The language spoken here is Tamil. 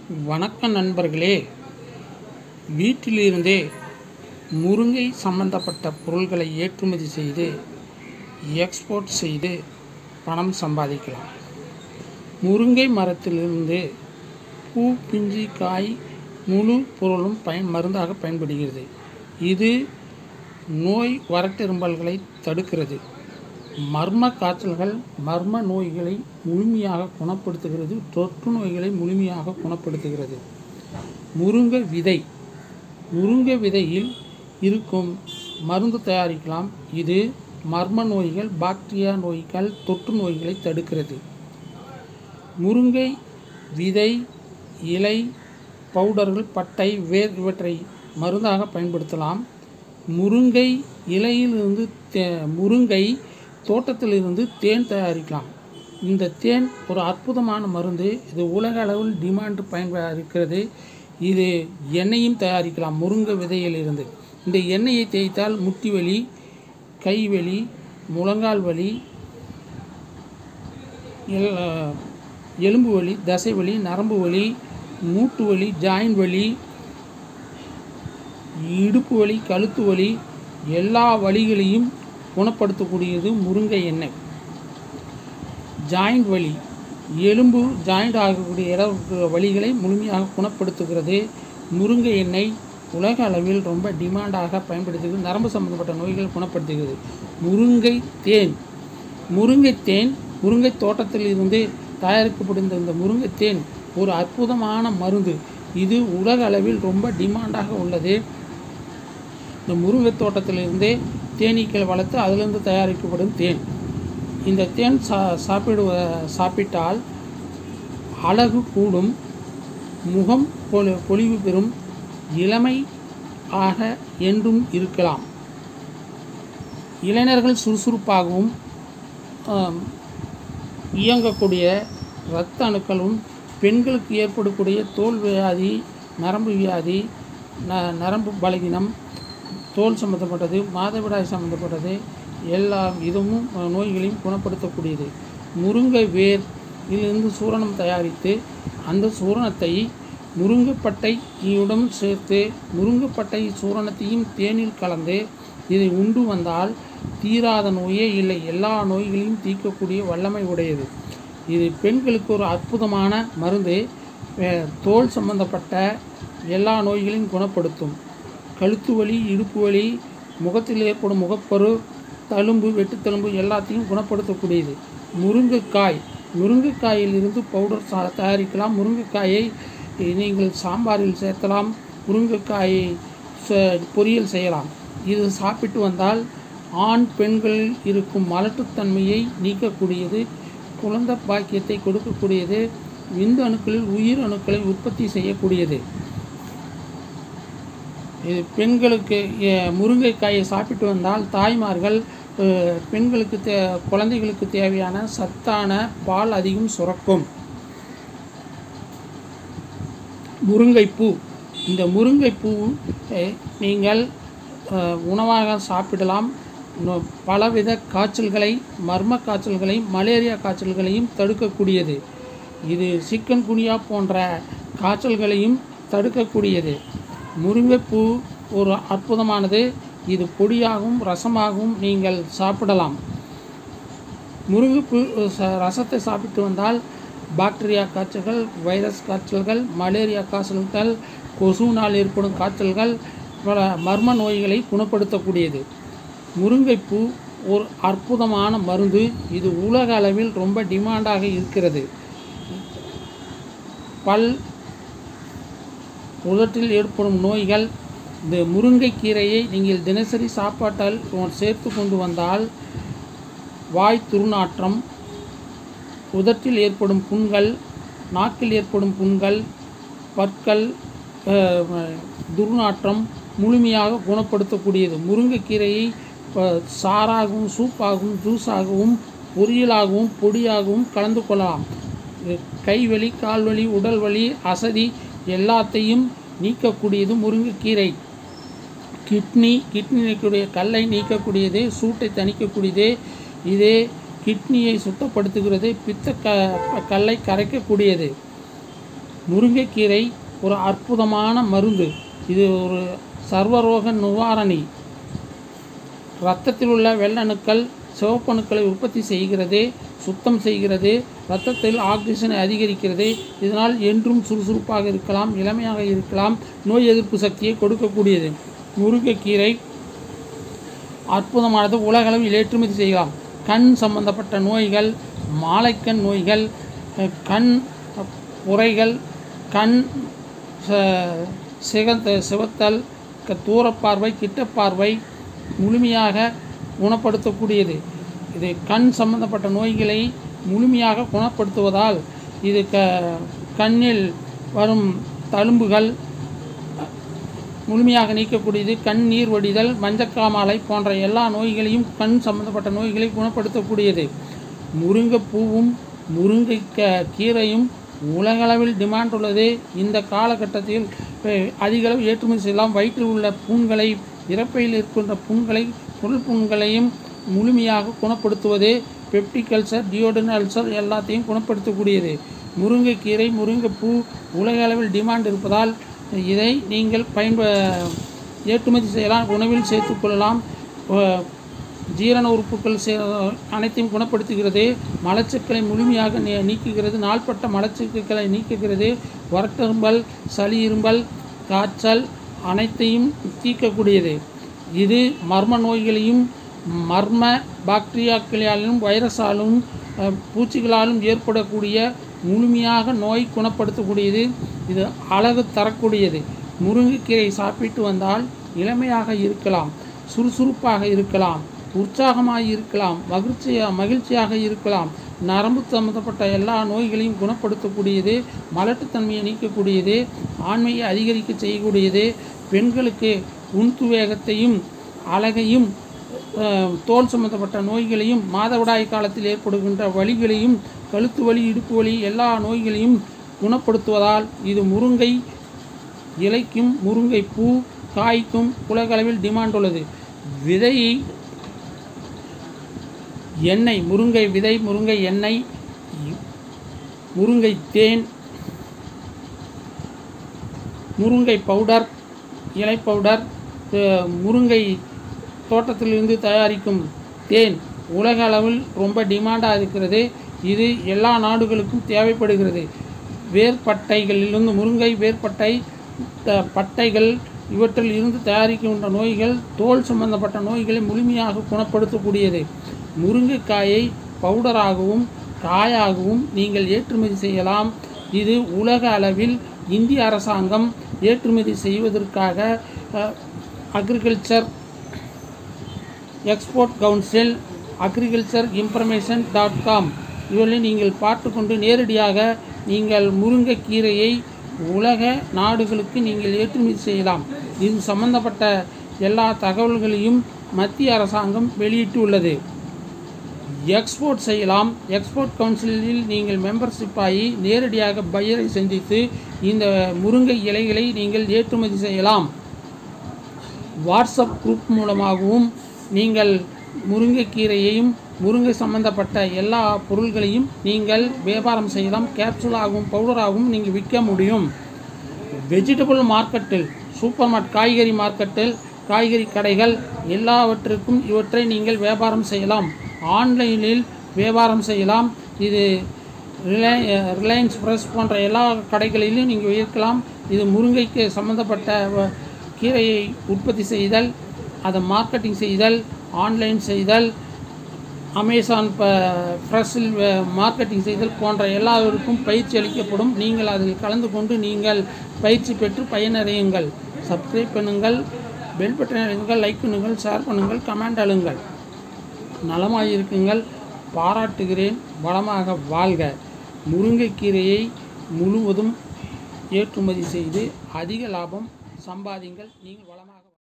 வணக்கம் நண்பர்களே வீட்டிலிருந்தே முருங்கை சம்பந்தப்பட்ட பொருள்களை ஏற்றுமதி செய்து எக்ஸ்போர்ட் செய்து பணம் சம்பாதிக்கலாம் முருங்கை மரத்திலிருந்து பூ பிஞ்சு காய் முழு பொருளும் பயன் மருந்தாக பயன்படுகிறது இது நோய் வறட்டிரும்பல்களை தடுக்கிறது மர்ம காய்ச்சல்கள் மர்ம நோய்களை முழுமையாக குணப்படுத்துகிறது தொற்று நோய்களை முழுமையாக குணப்படுத்துகிறது முருங்கை விதை முருங்கை விதையில் இருக்கும் மருந்து தயாரிக்கலாம் இது மர்ம நோய்கள் பாக்டீரியா நோய்கள் தொற்று நோய்களை தடுக்கிறது முருங்கை விதை இலை பவுடர்கள் பட்டை வேர் இவற்றை மருந்தாக பயன்படுத்தலாம் முருங்கை இலையிலிருந்து தே முருங்கை தோட்டத்திலிருந்து தேன் தயாரிக்கலாம் இந்த தேன் ஒரு அற்புதமான மருந்து இது உலக அளவில் டிமாண்ட் பயன்ப இருக்கிறது இது எண்ணெயும் தயாரிக்கலாம் முருங்கை விதையிலிருந்து இந்த எண்ணெயை தேய்த்தால் முட்டி வலி கை வலி முழங்கால் வலி எல் எலும்பு வலி தசை வலி நரம்பு வலி மூட்டு வலி ஜாயின் வலி இடுப்பு வலி கழுத்து வலி எல்லா வலிகளையும் குணப்படுத்தக்கூடியது முருங்கை எண்ணெய் ஜாயிண்ட் வலி எலும்பு ஜாயிண்ட் ஆகக்கூடிய இட வலிகளை முழுமையாக குணப்படுத்துகிறது முருங்கை எண்ணெய் உலக அளவில் ரொம்ப டிமாண்டாக பயன்படுத்துகிறது நரம்பு சம்பந்தப்பட்ட நோய்கள் குணப்படுத்துகிறது முருங்கை தேன் முருங்கை தேன் முருங்கை தோட்டத்தில் இருந்து தயாரிக்கப்படுகின்ற இந்த முருங்கை தேன் ஒரு அற்புதமான மருந்து இது உலக அளவில் ரொம்ப டிமாண்டாக உள்ளது இந்த முருங்கை தோட்டத்திலிருந்தே தேனீக்கள் வளர்த்து அதிலிருந்து தயாரிக்கப்படும் தேன் இந்த தேன் சா சாப்பிடுவ சாப்பிட்டால் அழகு கூடும் முகம் பொலி பொலிவு பெறும் இளமை ஆக என்றும் இருக்கலாம் இளைஞர்கள் சுறுசுறுப்பாகவும் ஆம், இயங்கக்கூடிய இரத்த அணுக்களும் பெண்களுக்கு ஏற்படக்கூடிய தோல் வியாதி நரம்பு வியாதி ந நரம்பு பலகீனம் தோல் சம்மந்தப்பட்டது மாதவிடாய் சம்மந்தப்பட்டது எல்லா இதுவும் அஹ், நோய்களையும் குணப்படுத்தக்கூடியது முருங்கை வேர் இதிலிருந்து சூரணம் தயாரித்து அந்த சூரணத்தை முருங்கைப்பட்டையுடன் சேர்த்து முருங்கைப்பட்டை சூரணத்தையும் தேனில் கலந்து இதை உண்டு வந்தால் தீராத நோயே இல்லை எல்லா நோய்களையும் தீர்க்கக்கூடிய வல்லமை உடையது இது பெண்களுக்கு ஒரு அற்புதமான மருந்து அஹ், தோல் சம்பந்தப்பட்ட எல்லா நோய்களையும் குணப்படுத்தும் கழுத்து வலி இடுப்பு வலி முகத்தில் ஏற்படும் முகப்பரு தழும்பு வெட்டுத்தழும்பு எல்லாத்தையும் குணப்படுத்தக்கூடியது முருங்கைக்காய் முருங்கைக்காயில் இருந்து பவுடர் சா தயாரிக்கலாம் முருங்கைக்காயை நீங்கள் சாம்பாரில் சேர்க்கலாம் முருங்கைக்காயை ச- பொரியல் செய்யலாம் இது சாப்பிட்டு வந்தால் ஆண் பெண்களில் இருக்கும் மலட்டுத்தன்மையை நீக்கக்கூடியது குழந்தை பாக்கியத்தை கொடுக்கக்கூடியது விந்து அணுக்களில் உயிர் அணுக்களை உற்பத்தி செய்யக்கூடியது இது பெண்களுக்கு எ, முருங்கைக்காயை சாப்பிட்டு வந்தால் தாய்மார்கள் அ, பெண்களுக்கு தே குழந்தைகளுக்கு தேவையான சத்தான பால் அதிகம் சுரக்கும் முருங்கைப்பூ இந்த முருங்கைப்பூ அ, நீங்கள் அ, உணவாக சாப்பிடலாம் நோ- பலவித காய்ச்சல்களை மர்ம காய்ச்சல்களை மலேரியா காய்ச்சல்களையும் தடுக்கக்கூடியது இது சிக்கன் குனியா போன்ற காய்ச்சல்களையும் தடுக்கக்கூடியது முருங்கைப்பூ ஒரு அற்புதமானது இது பொடியாகவும் ரசமாகவும் நீங்கள் சாப்பிடலாம் முருங்கைப்பூ ச- ரசத்தை சாப்பிட்டு வந்தால் பாக்டீரியா காய்ச்சல்கள் வைரஸ் காய்ச்சல்கள் மலேரியா காய்ச்சல்கள் கொசுவினால் ஏற்படும் காய்ச்சல்கள் பல மர்ம நோய்களை குணப்படுத்தக்கூடியது முருங்கைப்பூ ஒரு அற்புதமான மருந்து இது உலக அளவில் ரொம்ப டிமாண்டாக இருக்கிறது பல் உதட்டில் ஏற்படும் நோய்கள் இந்த முருங்கைக்கீரையை நீங்கள் தினசரி சாப்பாட்டால் சேர்த்து கொண்டு வந்தால் வாய் துர்நாற்றம் உதட்டில் ஏற்படும் புண்கள் நாக்கில் ஏற்படும் புண்கள் பற்கள் அஹ், துர்நாற்றம் முழுமையாக குணப்படுத்தக்கூடியது முருங்கைக்கீரையை அஹ், சாறாகவும் சூப்பாகவும் ஜூஸாகவும் பொரியலாகவும் பொடியாகவும் கலந்து கொள்ளலாம் இது கைவலி கால்வலி உடல் வலி அசதி எல்லாத்தையும் நீக்கக்கூடியது முருங்கைக்கீரை கிட்னி கிட்னிக்குடைய கல்லை நீக்கக்கூடியது சூட்டை தணிக்கக்கூடியது இதே கிட்னியை சுத்தப்படுத்துகிறது பித்த க கல்லை கரைக்கக்கூடியது முருங்கைக்கீரை ஒரு அற்புதமான மருந்து இது ஒரு சர்வரோக நிவாரணி இரத்தத்தில் உள்ள வெள்ளணுக்கள் சிவப்பணுக்களை உற்பத்தி செய்கிறது சுத்தம் செய்கிறது இரத்தத்தில் ஆக்சிஜனை அதிகரிக்கிறது இதனால் என்றும் சுறுசுறுப்பாக இருக்கலாம் இளமையாக இருக்கலாம் நோய் எதிர்ப்பு சக்தியை கொடுக்கக்கூடியது முருங்கைக்கீரை அற்புதமானது உலகளவில் ஏற்றுமதி செய்யலாம் கண் சம்பந்தப்பட்ட நோய்கள் மாலைக்கண் நோய்கள் அஹ், கண் உரைகள் கண் ச- சிகந்த சிவத்தல் க- தூரப்பார்வை கிட்டப்பார்வை முழுமையாக குணப்படுத்தக்கூடியது இது கண் சம்பந்தப்பட்ட நோய்களை முழுமையாக குணப்படுத்துவதால் இது க கண்ணில் வரும் தழும்புகள் முழுமையாக நீக்கக்கூடியது கண் நீர் வடிதல் மஞ்சக்காமாலை போன்ற எல்லா நோய்களையும் கண் சம்பந்தப்பட்ட நோய்களை குணப்படுத்தக்கூடியது முருங்கைப்பூவும் முருங்கை க கீரையும் உலகளவில் டிமாண்ட் உள்ளது இந்த காலகட்டத்தில் அஹ், அதிக அளவு ஏற்றுமதி செய்யலாம் வயிற்றில் உள்ள புண்களை இறப்பையில் இருக்கின்ற புண்களை குடல் புண்களையும் முழுமையாக குணப்படுத்துவது பெப்டிக் அல்சர் டியோடன் அல்சர் எல்லாத்தையும் குணப்படுத்தக்கூடியது முருங்கைக்கீரை முருங்கைப்பூ உலக அளவில் டிமாண்ட் இருப்பதால் இதை நீங்கள் பயன்ப ஏற்றுமதி செய்யலாம் உணவில் சேர்த்துக்கொள்ளலாம் அஹ், ஜீரண உறுப்புகள் சே அனைத்தையும் குணப்படுத்துகிறது மலச்சிக்கலை முழுமையாக நீ- நீக்குகிறது நாள்பட்ட மலச்சிக்கலை நீக்குகிறது வறட்டிரும்பல் சளி இரும்பல் காய்ச்சல் அனைத்தையும் தீர்க்கக்கூடியது இது மர்ம நோய்களையும் மர்ம பாக்டீரியாக்களாலும் வைரஸாலும் அஹ், பூச்சிகளாலும் ஏற்படக்கூடிய முழுமையாக நோய் குணப்படுத்தக்கூடியது இது அழகு தரக்கூடியது முருங்கைக்கீரை சாப்பிட்டு வந்தால் இளமையாக இருக்கலாம் சுறுசுறுப்பாக இருக்கலாம் உற்சாகமாக இருக்கலாம் மகிழ்ச்சியாக மகிழ்ச்சியாக இருக்கலாம் நரம்பு சம்பந்தப்பட்ட எல்லா நோய்களையும் குணப்படுத்தக்கூடியது மலட்டுத்தன்மையை நீக்கக்கூடியது ஆண்மையை அதிகரிக்க செய்யக்கூடியது பெண்களுக்கு உண்துவேகத்தையும் அழகையும் அஹ், தோல் சம்பந்தப்பட்ட நோய்களையும் மாதவிடாய் காலத்தில் ஏற்படுகின்ற வலிகளையும் கழுத்து வலி இடுப்பு வலி எல்லா நோய்களையும் குணப்படுத்துவதால் இது முருங்கை இலைக்கும் முருங்கை பூ காய்க்கும் உலகளவில் டிமாண்ட் உள்ளது விதையை எண்ணெய் முருங்கை விதை முருங்கை எண்ணெய் முருங்கை தேன் முருங்கை பவுடர் இலை பவுடர் அஹ், முருங்கை தோட்டத்திலிருந்து தயாரிக்கும் தேன் உலக அளவில் ரொம்ப டிமாண்டாக இருக்கிறது இது எல்லா நாடுகளுக்கும் தேவைப்படுகிறது வேர்பட்டைகளிலிருந்து முருங்கை வேர்பட்டை த- பட்டைகள் இவற்றில் இருந்து தயாரிக்கின்ற நோய்கள் தோல் சம்பந்தப்பட்ட நோய்களை முழுமையாக குணப்படுத்தக்கூடியது முருங்கைக்காயை பவுடராகவும் காயாகவும் நீங்கள் ஏற்றுமதி செய்யலாம் இது உலக அளவில் இந்திய அரசாங்கம் ஏற்றுமதி செய்வதற்காக agriculture export council agriculture information dot com இவர்களை நீங்கள் பார்த்துக்கொண்டு நேரடியாக நீங்கள் முருங்கைக்கீரையை உலக நாடுகளுக்கு நீங்கள் ஏற்றுமதி செய்யலாம் இது சம்பந்தப்பட்ட எல்லா தகவல்களையும் மத்திய அரசாங்கம் வெளியிட்டுள்ளது எக்ஸ்போர்ட் செய்யலாம் எக்ஸ்போர்ட் கவுன்சிலில் நீங்கள் மெம்பர்ஷிப் ஆகி நேரடியாக பையரை சந்தித்து இந்த முருங்கை இலைகளை நீங்கள் ஏற்றுமதி செய்யலாம் வாட்ஸ்அப் குரூப் மூலமாகவும் நீங்கள் முருங்கைக்கீரையையும் முருங்கை சம்பந்தப்பட்ட எல்லா பொருள்களையும் நீங்கள் வியாபாரம் செய்யலாம் கேப்சூலாகவும் பவுடராகவும் நீங்கள் விற்க முடியும் வெஜிடபிள் மார்க்கெட்டில் சூப்பர் மார்க்கெட் காய்கறி மார்க்கெட்டில் காய்கறி கடைகள் எல்லாவற்றுக்கும் இவற்றை நீங்கள் வியாபாரம் செய்யலாம் ஆன்லைனில் வியாபாரம் செய்யலாம் இது ரிலை ரிலையன்ஸ் ஃப்ரெஷ் போன்ற எல்லா கடைகளிலும் நீங்கள் விற்கலாம் இது முருங்கைக்கு சம்மந்தப்பட்ட வ- கீரையை உற்பத்தி செய்தல் அதை மார்க்கெட்டிங் செய்தல் ஆன்லைன் செய்தல் அமேசான் ப ஃப்ரெஷ்ஷில் மார்க்கெட்டிங் செய்தல் போன்ற எல்லாருக்கும் பயிற்சி அளிக்கப்படும் நீங்கள் அதில் கலந்து கொண்டு நீங்கள் பயிற்சி பெற்று பயனடையுங்கள் சப்ஸ்கிரைப் பண்ணுங்கள் பெல் பட்டன் அழுங்கள் லைக் பண்ணுங்கள் ஷேர் பண்ணுங்கள் கமெண்ட் அழுங்கள் நலமாக இருக்குங்கள் பாராட்டுகிறேன் வளமாக வாழ்க முருங்கைக்கீரையை முழுவதும் ஏற்றுமதி செய்து அதிக லாபம் சம்பாதிங்கள் நீங்கள் வளமாக